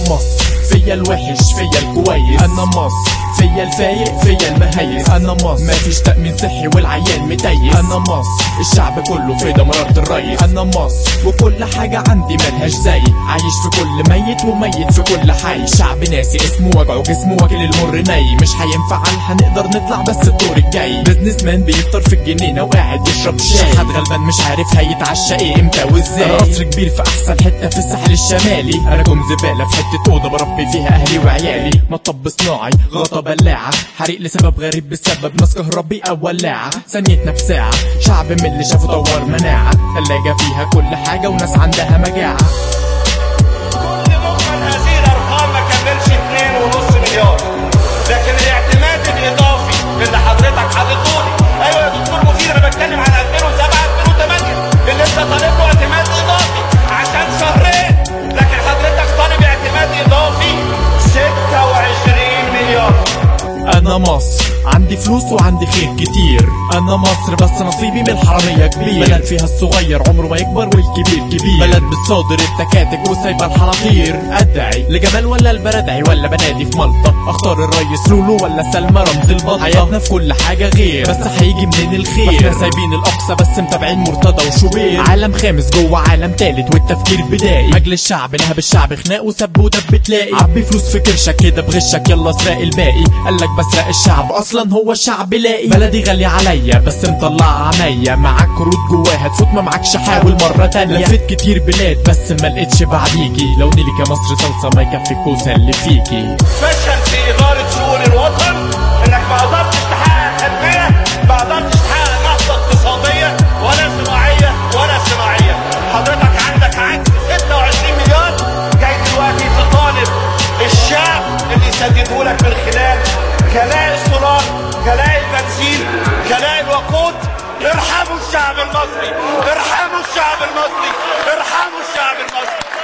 مصر فيا الوحش فيا الكويس انا مصر فيا الفايق فيا المهيس انا مصر مفيش تأمين صحي والعيال متيس انا مصر الشعب كله في دمرة الريس انا مصر وكل حاجة عندي ملهاش زي عايش في كل ميت وميت في كل حي شعب ناسي اسمه وجعه جسمه واكل المر ني مش هينفع هنقدر نطلع بس الدور الجاي بزنس مان بيفطر في الجنينة وقاعد يشرب شاي شحات غلبان مش عارف هيتعشى ايه امتى وازاي انا قصر كبير في احسن حتة في الساحل الشمالي انا كوم زبالة في حتة اوضة بربي فيها اهلي وعيالي مطب صناعي غطا بلاعة حريق لسبب غريب بسبب ناس كهربي او ولاعة ثانيتنا بساعة شعب من اللي شافه طور مناعة تلاجة فيها كل حاجة وناس عندها مجاعة كل مجمل هذه الارقام ما كملش 2.5 مليار لكن الاعتماد الاضافي اللي حضرتك حاططه لي ايوه يا دكتور مفيد انا بتكلم عن 2007 2008 اللي انت طالب له اعتماد اضافي عشان شهرين لكن حضرتك طالب اعتماد اضافي 26 مليار انا مصر عندي فلوس وعندي خير كتير انا مصر بس نصيبي من الحرامية كبير بلد فيها الصغير عمره ما يكبر والكبير كبير بلد بتصادر التكاتك وسايبة الحناطير ادعي لجمال ولا البردعي ولا بنادي في مالطا اختار الريس لولو ولا سلمى رمز البطة حياتنا في كل حاجة غير بس هيجي منين الخير احنا سايبين الاقصى بس متابعين مرتضى وشوبير عالم خامس جوه عالم تالت والتفكير بدائي مجلس الشعب نهب الشعب خناق وسب ودب تلاقي عبي فلوس في كرشك كده بغشك يلا اسرق الباقي قالك بسرق الشعب اصلا هو الشعب لاقي بلدي غالية عليا بس مطلعة عينيا معاك كروت جواها تفوت ما معكش حاول مرة تانية لفيت كتير بلاد بس ما لقيتش بعديكي لو نيلي كمصر صلصة ما يكفي الكوسة اللي فيكي فشل في إدارة شؤون الوطن إنك ما قدرتش تحقق تنمية ما قدرتش تحقق نهضة اقتصادية ولا زراعية ولا صناعية حضرتك عندك عجز 26 مليار جاي دلوقتي تطالب الشعب اللي يسدده لك من خلال كلاء السولار كلاء البنزين كلاء الوقود ارحموا الشعب المصري ارحموا الشعب المصري ارحموا الشعب المصري